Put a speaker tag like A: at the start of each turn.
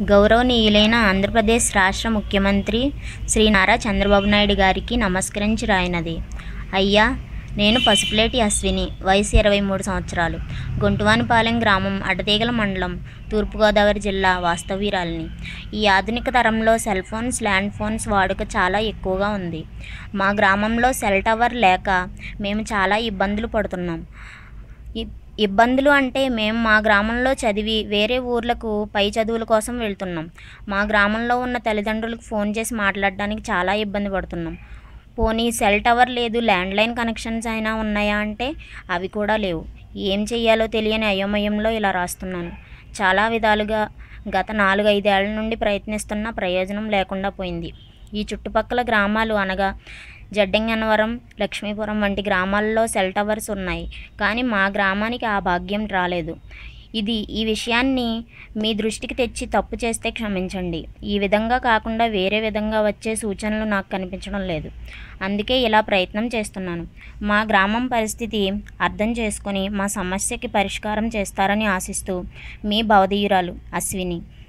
A: గౌరవనీయులైన ఆంధ్రప్రదేశ్ రాష్ట్ర ముఖ్యమంత్రి శ్రీ నారా చంద్రబాబు నాయుడు గారికి నమస్కరించి రాయినది అయ్యా నేను పసుపులేటి అశ్విని వయసు ఇరవై మూడు సంవత్సరాలు గొంటువానిపాలెం గ్రామం అడతీగల మండలం తూర్పుగోదావరి జిల్లా వాస్తవ్యురాలిని ఈ ఆధునిక తరంలో సెల్ ఫోన్స్ ల్యాండ్ ఫోన్స్ వాడుక చాలా ఎక్కువగా ఉంది మా గ్రామంలో సెల్ టవర్ లేక మేము చాలా ఇబ్బందులు పడుతున్నాం ఇ- ఇబ్బందులు అంటే మేము మా గ్రామంలో చదివి వేరే ఊర్లకు పై చదువుల కోసం వెళ్తున్నాం మా గ్రామంలో ఉన్న తల్లిదండ్రులకు ఫోన్ చేసి మాట్లాడడానికి చాలా ఇబ్బంది పడుతున్నాం పోనీ సెల్ టవర్ లేదు ల్యాండ్లైన్ కనెక్షన్స్ అయినా ఉన్నాయా అంటే అవి కూడా లేవు ఏం చెయ్యాలో తెలియని అయోమయంలో ఇలా రాస్తున్నాను చాలా విధాలుగా గత నాలుగు ఐదేళ్ల నుండి ప్రయత్నిస్తున్న ప్రయోజనం లేకుండా పోయింది ఈ చుట్టుపక్కల గ్రామాలు అనగా జడ్డంగనవరం లక్ష్మీపురం వంటి గ్రామాల్లో సెల్ టవర్స్ ఉన్నాయి కానీ మా గ్రామానికి ఆ భాగ్యం రాలేదు ఇది ఈ విషయాన్ని మీ దృష్టికి తెచ్చి తప్పు చేస్తే క్షమించండి ఈ విధంగా కాకుండా వేరే విధంగా వచ్చే సూచనలు నాకు కనిపించడం లేదు అందుకే ఇలా ప్రయత్నం చేస్తున్నాను మా గ్రామం పరిస్థితి అర్థం చేసుకొని మా సమస్యకి పరిష్కారం చేస్తారని ఆశిస్తూ మీ భవదీయురాలు అశ్విని